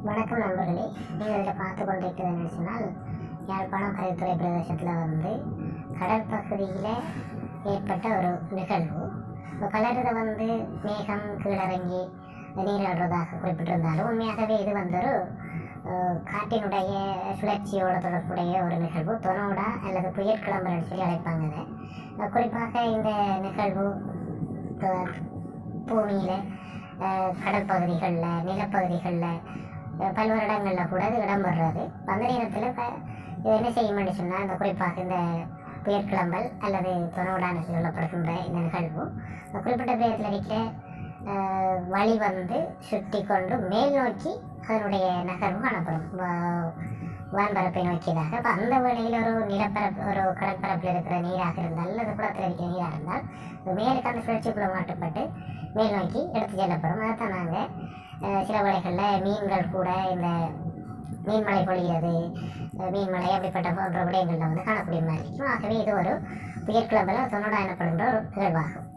வணக்கம் நண்பர்களே நீங்கள் இதில் பார்த்து கொண்டிருக்கிறதுன்னு சொன்னால் யாழ்ப்பாணம் கரைத்துறை பிரதேசத்தில் வந்து கடல் பகுதியில் ஏற்பட்ட ஒரு நிகழ்வு இப்போ பலரதை வந்து மேகம் கீழறங்கி நீராடுறதாக குறிப்பிட்டிருந்தாலும் உண்மையாகவே இது வந்து ஒரு அஹ், காற்றினுடைய சுழற்சியோட தொடர்புடைய ஒரு நிகழ்வு தொனோடா அல்லது புயல் கிளம்புறன்னு சொல்லி அழைப்பாங்க அதை அஹ், குறிப்பாக இந்த நிகழ்வு அஹ், பூமியில் கடல் பகுதிகளில் நிலப்பகுதிகளில் அஹ் பல்வேறு இடங்களில் கூட இது இடம்பெறுறது அந்த நேரத்தில் இப்போ இது என்ன செய்யும்னு சொன்னால் இந்த குறிப்பாக இந்த புயற்கிளம்பல் அல்லது தொனோடான்னு சொல்லப்படுகின்ற இந்த நிகழ்வு இந்த குறிப்பிட்ட பிரதேசத்தில் இருக்கிற அஹ், வழி வந்து சுற்றி கொண்டு மேல் நோக்கி அதனுடைய நகர்வு காணப்படும் வா- வான்பரப்பை நோக்கியதாக அப்போ அந்த வேளையில் ஒரு நிலப்பரப்பு ஒரு கடற்பரப்பில் இருக்கிற நீராக இருந்தால் அல்லது குளத்தில் இருக்கிற நீராக இருந்தால் இது மேலுக்கு அந்த சுழற்சிக்குள்ள மாட்டப்பட்டு மேல் நோக்கி எடுத்து செல்லப்படும் அதைத்தான் நாங்கள் சில வேளைகளில் மீன்கள் கூட இந்த மீன்மலை பொழிகிறது அஹ் மீன்மலை அப்படிப்பட்ட போன்ற விடயங்களில் வந்து காணக்கூடிய மாதிரி இருக்கும் ஆகவே இது ஒரு புயற்கிழம்பில் தொன்னோடா எனப்படுகின்ற ஒரு நிகழ்வாகும்